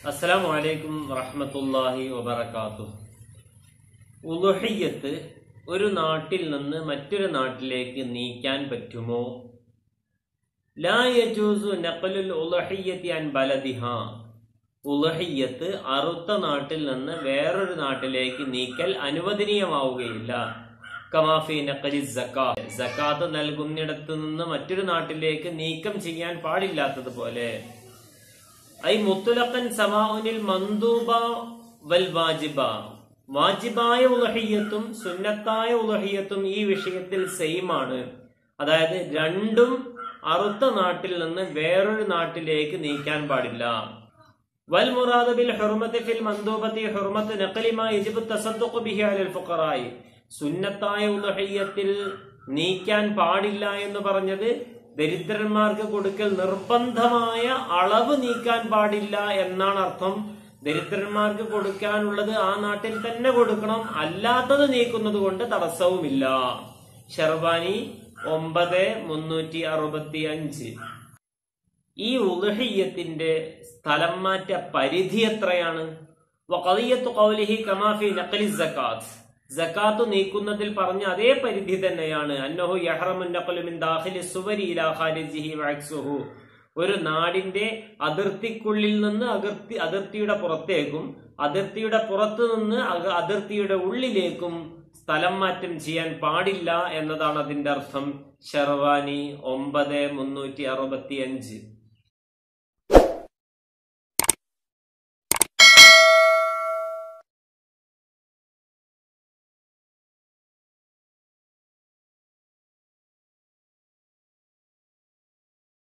അസ്സലാമു അലൈക്കും വറഹ്മത്തുള്ളാഹി വബറകാത്തു ഉളുഹിയ്യത്ത് ഒരു നാട്ടിൽ നിന്ന് മറ്റൊരു നാട്ടിലേക്ക് നീക്കാൻ പറ്റുമോ ലാ യജൂസു നഖലുൽ ഉളുഹിയ്യത്തി അൻ ബലദിഹ ഉളുഹിയ്യത്ത് അറുത്ത നാട്ടിൽ നിന്ന് വേറൊരു നാട്ടിലേക്ക് നീക്കൽ അനുവദനീയമാവുകയില്ല കമാഫി നഖലി സക്കാത്ത് സക്കാത്ത് നൽകുന്നിടത്ത് നിന്ന് മറ്റൊരു നാട്ടിലേക്ക് നീക്കം ചെയ്യാൻ പാടില്ലാത്തതുപോലെ ഐ മുത്തുലക്കൻ സമാഉനിൽ മന്ദൂബ വൽ വാജിബ വാജിബായ ഉലഹിയത്തും സുന്നത്തായ ഉലഹിയത്തും ഈ വിഷയത്തിൽ സെയിം ആണ് അതായത് രണ്ടും അറുത്ത നാട്ടിൽ നിന്ന് വേറൊരു നാട്ടിലേക്ക് നീക്കാൻ പാടില്ല വൽ മുറാദ് ബിൽ ഹുർമത്തി ഫിൽ മന്ദൂബത്തി ഹുർമത്ത് നഖലിമാ യജിബു തസദ്ദുഖു ബിഹി അലൽ ഫുഖറായി സുന്നത്തായ ഉലഹിയത്തിൽ നീക്കാൻ പാടില്ല എന്ന് പറഞ്ഞത് ദരിദ്രന്മാർക്ക് കൊടുക്കൽ നിർബന്ധമായ അളവ് നീക്കാൻ പാടില്ല എന്നാണ് അർത്ഥം ദരിദ്രന്മാർക്ക് കൊടുക്കാനുള്ളത് ആ നാട്ടിൽ തന്നെ കൊടുക്കണം അല്ലാത്തത് നീക്കുന്നത് കൊണ്ട് തടസ്സവുമില്ല ഷെർബാനി ഒമ്പത് മുന്നൂറ്റി അറുപത്തി അഞ്ച് ഈ ഉലഹിയത്തിന്റെ സ്ഥലം മാറ്റ പരിധി എത്രയാണ് വഖദിയത്തു ഖൗലിഹി കമാഫി നഖലി സക്കാത്ത് സക്കാത്ത് നീക്കുന്നതിൽ പറഞ്ഞ അതേ പരിധി തന്നെയാണ് അന്നഹു യഹ്റമുൻ നഖലു മിൻ ദാഖിലി സുവരി ഇലാ ഖാരിജിഹി വഅക്സുഹു ഒരു നാടിന്റെ അതിർത്തിക്കുള്ളിൽ നിന്ന് അതിർത്തി അതിർത്തിയുടെ പുറത്തേക്കും അതിർത്തിയുടെ പുറത്തു നിന്ന് അക- അതിർത്തിയുടെ ഉള്ളിലേക്കും സ്ഥലം മാറ്റം ചെയ്യാൻ പാടില്ല എന്നതാണ് അതിന്റെ അർത്ഥം ഷെർവാനി ഒമ്പത് മുന്നൂറ്റി അറുപത്തി അഞ്ച്